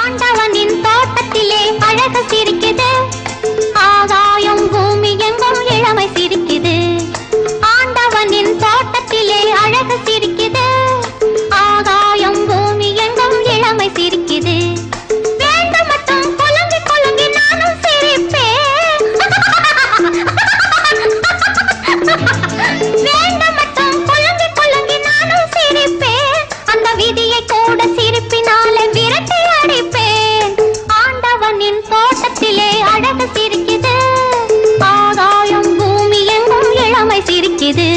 ஆண்டவனின் தோட்டத்திலே அழகு சிரிக்குது ஆகாயம் பூமி எங்கும் இளமை சிரிக்குது ஆண்டவனின் தோட்டத்திலே அழகு சிரிக்குது ஆகாயம் பூமி எங்கும் இளமை சிரிக்குது வேண்டும் மட்டும் குலுங்கி குலுங்கி நானும் சிரிப்பேன் வேண்டும் மட்டும் குலுங்கி குலுங்கி நானும் சிரிப்பேன் அந்த விதியை கூட சிரிப்பினாலே விரட்டி அடிப்பேன் ஆண்டவனின் தோட்டத்திலே அழகு சிரிக்குது ஆகாயம் பூமி எங்கும் இளமை சிரிக்குது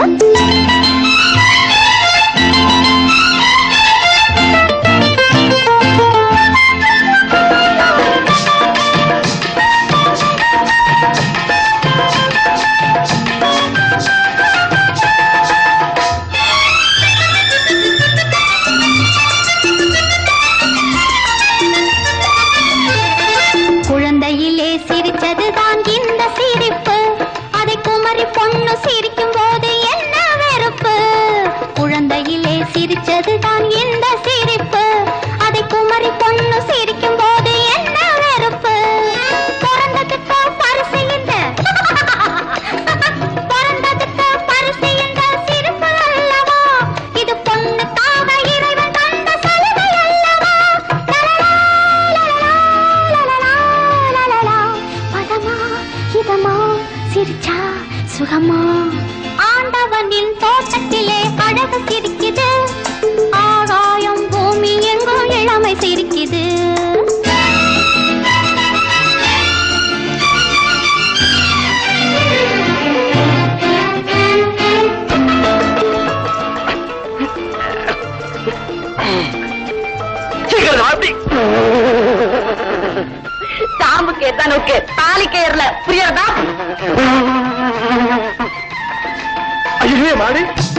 குழந்தையிலே சிரித்ததுதான் இந்த சிரிப்பு அதை குமரி பொண்ணு சிரிக்கும் போது என்ன வெறுப்பு குழந்தையிலே சிரித்ததுதான் இந்த சிரிப்பு அதை குமரி பொண்ணு சிரிக்கும் போது என்ன வெறுப்பு பிறந்ததுக்கு பரிசு இந்த பிறந்ததுக்கு பரிசு இந்த சிரிப்பு அல்லவா இது பொண்ணுக்காக இறைவன் தந்த சலுகை அல்லவா லலலா, பதமா இதமா சிரிச்சா சுகமா ஆண்டவனின் தோட்டத்திலே அழகு சிரிக்குது ஆகாயம் பூமி எங்கும் இளமை சிரிக்குது சீக்கிரம் அப்படி தாம்புக்கு எத்தனுக்கு தாலிக்கு ஏறல புரியறதா ஐயோ மாடி